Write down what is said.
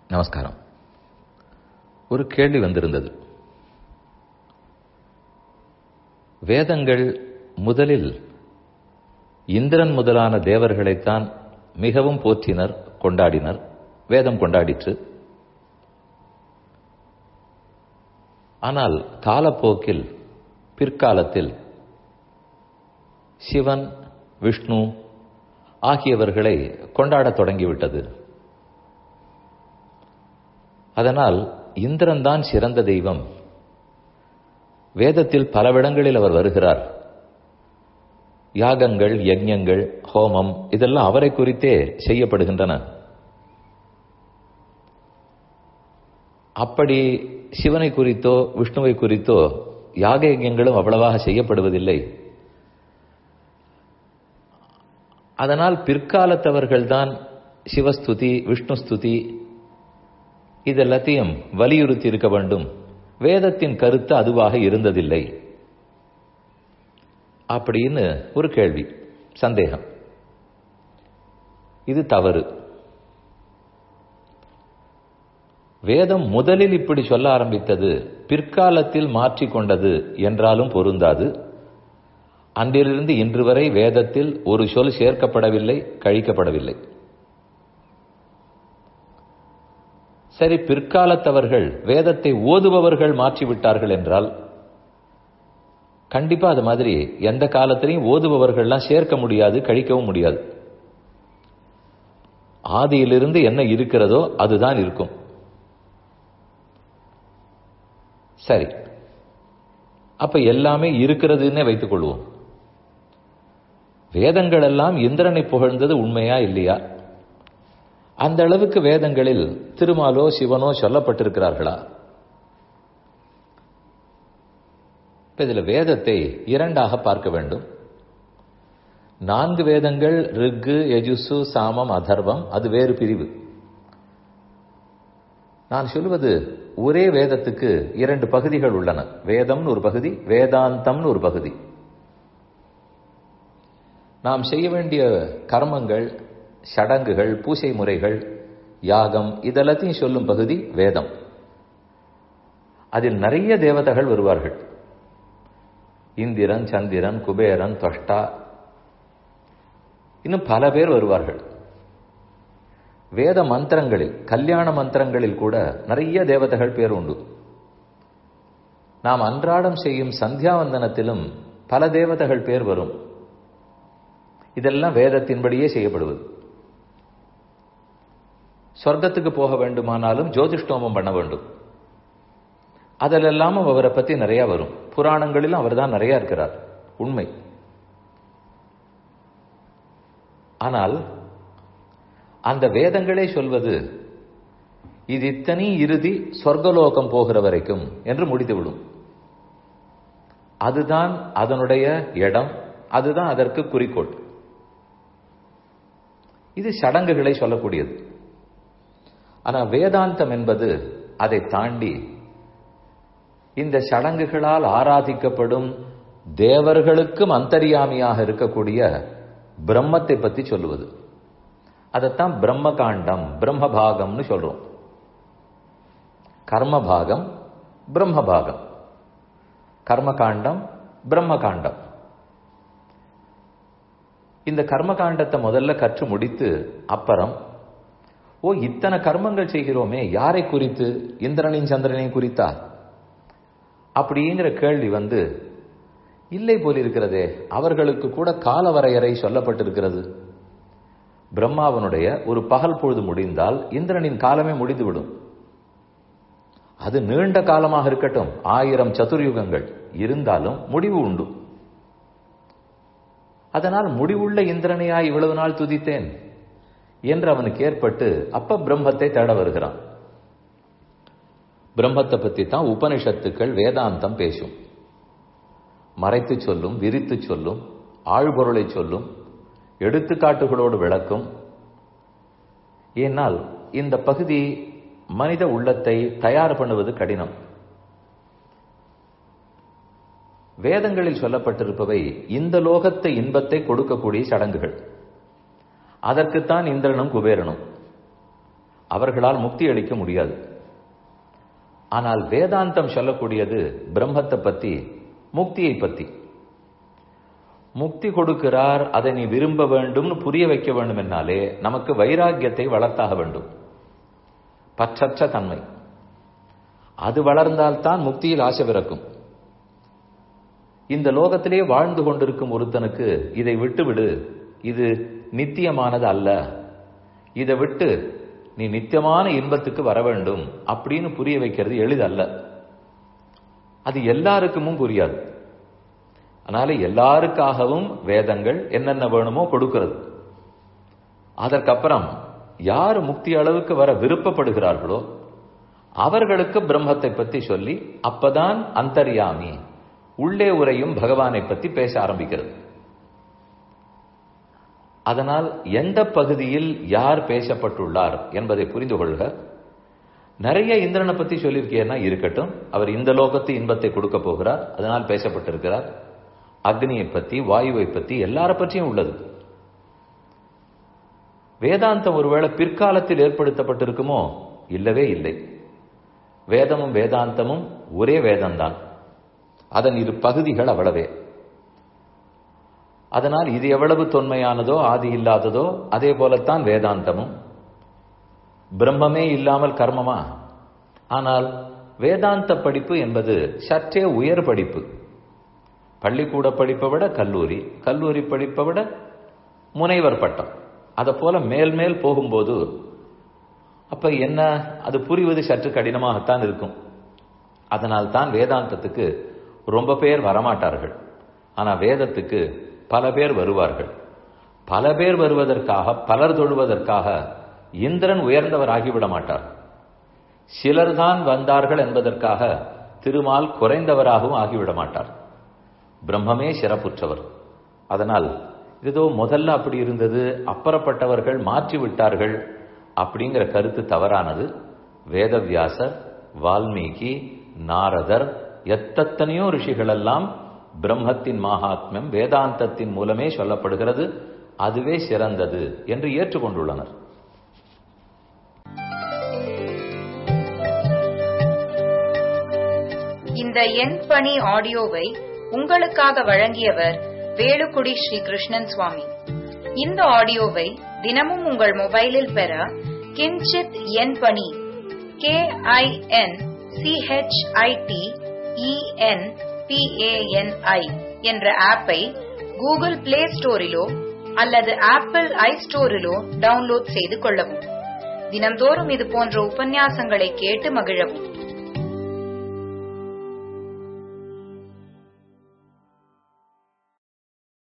நமஸ்காரம் ஒரு கேள்வி வந்திருந்தது வேதங்கள் முதலில் இந்திரன் முதலான தேவர்களைத்தான் மிகவும் போற்றினர் கொண்டாடினர் வேதம் கொண்டாடிற்று ஆனால் காலப்போக்கில் பிற்காலத்தில் சிவன் விஷ்ணு ஆகியவர்களை கொண்டாடத் தொடங்கிவிட்டது அதனால் இந்திரன்தான் சிறந்த தெய்வம் வேதத்தில் பலவிடங்களில் அவர் வருகிறார் யாகங்கள் யஜ்ஞங்கள் ஹோமம் இதெல்லாம் அவரை குறித்தே செய்யப்படுகின்றன அப்படி சிவனை குறித்தோ விஷ்ணுவை குறித்தோ யாக யஜ்ஞங்களும் அவ்வளவாக செய்யப்படுவதில்லை அதனால் பிற்காலத்தவர்கள்தான் சிவஸ்துதி விஷ்ணுஸ்துதி இதெல்லாத்தையும் வலியுறுத்தி இருக்க வேண்டும் வேதத்தின் கருத்து அதுவாக இருந்ததில்லை அப்படின்னு ஒரு கேள்வி சந்தேகம் இது தவறு வேதம் முதலில் இப்படி சொல்ல ஆரம்பித்தது பிற்காலத்தில் மாற்றிக்கொண்டது என்றாலும் பொருந்தாது அன்றிலிருந்து இன்று வரை வேதத்தில் ஒரு சொல் சேர்க்கப்படவில்லை கழிக்கப்படவில்லை சரி பிற்காலத்தவர்கள் வேதத்தை ஓதுபவர்கள் மாற்றிவிட்டார்கள் என்றால் கண்டிப்பா அது மாதிரி எந்த காலத்திலையும் ஓதுபவர்கள்லாம் சேர்க்க முடியாது கழிக்கவும் முடியாது ஆதியிலிருந்து என்ன இருக்கிறதோ அதுதான் இருக்கும் சரி அப்ப எல்லாமே இருக்கிறதுன்னே வைத்துக் கொள்வோம் வேதங்கள் எல்லாம் இந்திரனை புகழ்ந்தது உண்மையா இல்லையா அந்த அளவுக்கு வேதங்களில் திருமாலோ சிவனோ சொல்லப்பட்டிருக்கிறார்களா இதுல வேதத்தை இரண்டாக பார்க்க வேண்டும் நான்கு வேதங்கள் ரிக்கு யஜுசு சாமம் அதர்வம் அது வேறு பிரிவு நான் சொல்வது ஒரே வேதத்துக்கு இரண்டு பகுதிகள் உள்ளன வேதம்னு ஒரு பகுதி வேதாந்தம்னு ஒரு பகுதி நாம் செய்ய வேண்டிய கர்மங்கள் சடங்குகள் பூசை முறைகள் யாகம் இதெல்லாத்தையும் சொல்லும் பகுதி வேதம் அதில் நிறைய தேவதைகள் வருவார்கள் இந்திரன் சந்திரன் குபேரன் தொஷ்டா இன்னும் பல பேர் வருவார்கள் வேத மந்திரங்களில் கல்யாண மந்திரங்களில் கூட நிறைய தேவதைகள் பேர் உண்டு நாம் அன்றாடம் செய்யும் சந்தியாவந்தனத்திலும் பல தேவதைகள் பேர் வரும் இதெல்லாம் வேதத்தின்படியே செய்யப்படுவது சொர்க்கத்துக்கு போக வேண்டுமானாலும் ஜோதிஷ்டோமம் பண்ண வேண்டும் அதிலெல்லாம் அவரை பத்தி நிறைய வரும் புராணங்களிலும் அவர் தான் நிறைய இருக்கிறார் உண்மை ஆனால் அந்த வேதங்களே சொல்வது இது இத்தனை இறுதி சொர்க்கலோகம் போகிற வரைக்கும் என்று முடித்துவிடும் அதுதான் அதனுடைய இடம் அதுதான் அதற்கு குறிக்கோள் இது சடங்குகளை சொல்லக்கூடியது ஆனால் வேதாந்தம் என்பது அதை தாண்டி இந்த சடங்குகளால் ஆராதிக்கப்படும் தேவர்களுக்கும் அந்தரியாமியாக இருக்கக்கூடிய பிரம்மத்தை பற்றி சொல்லுவது அதைத்தான் பிரம்ம காண்டம் பிரம்ம பாகம்னு சொல்றோம் கர்ம பாகம் பிரம்ம பாகம் கர்ம காண்டம் பிரம்ம காண்டம் இந்த கர்ம காண்டத்தை முதல்ல கற்று முடித்து அப்புறம் ஓ இத்தனை கர்மங்கள் செய்கிறோமே யாரை குறித்து இந்திரனின் சந்திரனையும் குறித்தா அப்படிங்கிற கேள்வி வந்து இல்லை போலிருக்கிறதே அவர்களுக்கு கூட கால வரையறை சொல்லப்பட்டிருக்கிறது பிரம்மாவனுடைய ஒரு பகல் பொழுது முடிந்தால் இந்திரனின் காலமே முடிந்துவிடும் அது நீண்ட காலமாக இருக்கட்டும் ஆயிரம் சதுர்யுகங்கள் இருந்தாலும் முடிவு உண்டு அதனால் முடிவுள்ள இந்திரனையா இவ்வளவு நாள் துதித்தேன் என்று அவனுக்கு ஏற்பட்டு அப்ப பிரம்மத்தை தேட வருகிறான் பிரம்மத்தை பத்தி தான் உபனிஷத்துக்கள் வேதாந்தம் பேசும் மறைத்து சொல்லும் விரித்து சொல்லும் ஆழ்பொருளை சொல்லும் எடுத்துக்காட்டுகளோடு விளக்கும் ஏனால் இந்த பகுதி மனித உள்ளத்தை தயார் பண்ணுவது கடினம் வேதங்களில் சொல்லப்பட்டிருப்பவை இந்த லோகத்தை இன்பத்தை கொடுக்கக்கூடிய சடங்குகள் அதற்குத்தான் இந்திரனும் குபேரனும் அவர்களால் முக்தி அளிக்க முடியாது ஆனால் வேதாந்தம் சொல்லக்கூடியது பிரம்மத்தை பத்தி முக்தியை பத்தி முக்தி கொடுக்கிறார் அதை நீ விரும்ப வேண்டும்னு புரிய வைக்க வேண்டும் என்னாலே நமக்கு வைராக்கியத்தை வளர்த்தாக வேண்டும் பற்றற்ற தன்மை அது வளர்ந்தால்தான் முக்தியில் ஆசை பிறக்கும் இந்த லோகத்திலே வாழ்ந்து கொண்டிருக்கும் ஒருத்தனுக்கு இதை விட்டுவிடு இது நித்தியமானது அல்ல இதை விட்டு நீ நித்தியமான இன்பத்துக்கு வர வேண்டும் அப்படின்னு புரிய வைக்கிறது எளிதல்ல அது எல்லாருக்குமும் புரியாது அதனால எல்லாருக்காகவும் வேதங்கள் என்னென்ன வேணுமோ கொடுக்கிறது அதற்கப்புறம் யார் முக்தி அளவுக்கு வர விருப்பப்படுகிறார்களோ அவர்களுக்கு பிரம்மத்தை பத்தி சொல்லி அப்பதான் அந்தர்யாமி உள்ளே உரையும் பகவானை பத்தி பேச ஆரம்பிக்கிறது அதனால் எந்த பகுதியில் யார் பேசப்பட்டுள்ளார் என்பதை புரிந்து கொள்க நிறைய இந்திரனை பத்தி சொல்லியிருக்கேன்னா இருக்கட்டும் அவர் இந்த லோகத்து இன்பத்தை கொடுக்க போகிறார் அதனால் பேசப்பட்டிருக்கிறார் அக்னியை பத்தி வாயுவை பத்தி எல்லார பற்றியும் உள்ளது வேதாந்தம் ஒருவேளை பிற்காலத்தில் ஏற்படுத்தப்பட்டிருக்குமோ இல்லவே இல்லை வேதமும் வேதாந்தமும் ஒரே வேதம்தான் அதன் இரு பகுதிகள் அவ்வளவே அதனால் இது எவ்வளவு தொன்மையானதோ ஆதி இல்லாததோ அதே போலத்தான் வேதாந்தமும் பிரம்மமே இல்லாமல் கர்மமா ஆனால் வேதாந்த படிப்பு என்பது சற்றே உயர் படிப்பு பள்ளிக்கூட படிப்பை விட கல்லூரி கல்லூரி படிப்பை விட முனைவர் பட்டம் அதை போல மேல் மேல் போகும்போது அப்ப என்ன அது புரிவது சற்று கடினமாகத்தான் இருக்கும் அதனால் தான் வேதாந்தத்துக்கு ரொம்ப பேர் வரமாட்டார்கள் ஆனா வேதத்துக்கு பல பேர் வருவார்கள் பல பேர் வருவதற்காக பலர் தொழுவதற்காக இந்திரன் உயர்ந்தவர் ஆகிவிட மாட்டார் சிலர்தான் வந்தார்கள் என்பதற்காக திருமால் குறைந்தவராகவும் ஆகிவிட மாட்டார் பிரம்மமே சிறப்புற்றவர் அதனால் ஏதோ முதல்ல அப்படி இருந்தது அப்புறப்பட்டவர்கள் மாற்றி விட்டார்கள் அப்படிங்கிற கருத்து தவறானது வேதவியாசர் வால்மீகி நாரதர் எத்தனையோ ரிஷிகளெல்லாம் பிரம்மத்தின் மகாத்மியம் வேதாந்தத்தின் மூலமே சொல்லப்படுகிறது அதுவே சிறந்தது என்று ஏற்றுக்கொண்டுள்ளனர் இந்த எண் பணி ஆடியோவை உங்களுக்காக வழங்கியவர் வேலுக்குடி ஸ்ரீ கிருஷ்ணன் சுவாமி இந்த ஆடியோவை தினமும் உங்கள் மொபைலில் பெற கிஞ்சித் எண் பணி கே ஐ என் சிஹெச்ஐடி இஎன் பிஏஎன்ஐ என்ற ஆப்பை கூகுள் பிளே ஸ்டோரிலோ அல்லது ஆப்பிள் ஐ ஸ்டோரிலோ டவுன்லோட் செய்து கொள்ளவும் தினம்தோறும் இது போன்ற உபன்யாசங்களை கேட்டு மகிழவும்